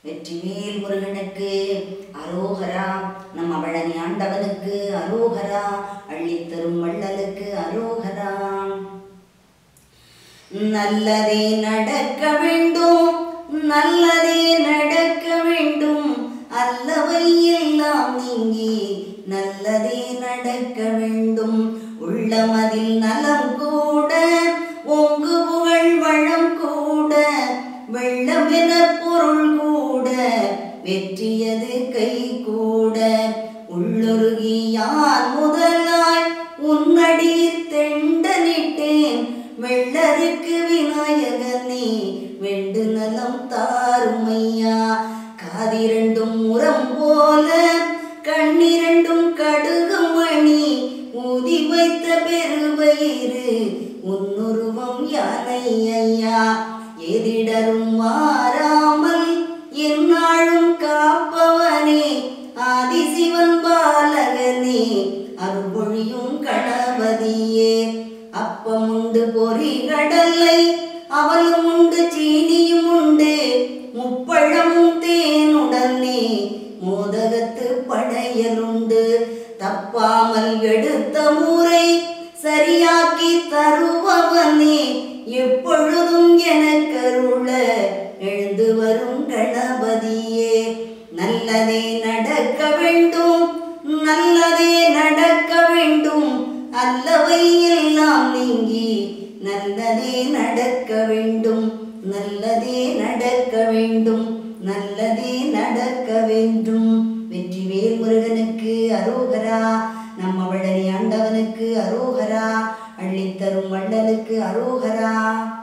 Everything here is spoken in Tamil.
வெற்றிவேல் முருகனுக்கு அரோகரா நம் அவழனி ஆண்டவனுக்கு அரோகரா அள்ளித்தரும் வள்ளலுக்கு அரோகரா நல்லதே நடக்க வேண்டும் நல்லதே நடக்க வேண்டும் அல்லவை எல்லாம் நீங்கி நல்லதே நடக்க வேண்டும் உள்ளமதில் நலம் கூட ஒங்கு புகழ் வளம் கூட வெள்ளமென பொருள் கூட வெற்றியது கை கூட உள்ளொருகி யார் முதலாய் உன்னடி தெண்டனிட்டேன் வெள்ளருக்கு விநாயகனே வெண்டு நலம் தாருமையா காதிரண்டும் உரம் போல கண்ணிரண்டும் கடுகு மணி ஊதி வைத்த பெருவயிறு உன்னுருவம் யானை ஐயா எதிடரும் மாறாமல் எந்நாளும் காப்பவனே ஆதிசிவன் பாலகனே அருள்மொழியும் கணபதியே அப்பம் உண்டு பொறி கடலை அவலும் உண்டு சீனியும் உண்டு முப்பழமும் தேனுடனே மோதகத்து படையலுண்டு தப்பாமல் எடுத்த முறை சரியாக்கி தருபவனே எப்பொழுதும் எனக்கருள எழுந்து வரும் கணபதியே நல்லதே நடக்க வேண்டும் நல்லதே நடக்க வேண்டும் அல்லவை எல்லாம் நீங்கி நல்லதே நடக்க வேண்டும் நல்லதே நடக்க வேண்டும் நல்லதே நடக்க வேண்டும் வெற்றிவேல் முருகனுக்கு அரோகரா நம்ம வள்ளரி ஆண்டவனுக்கு அரோகரா அள்ளித்தரும் வள்ளலுக்கு அரோகரா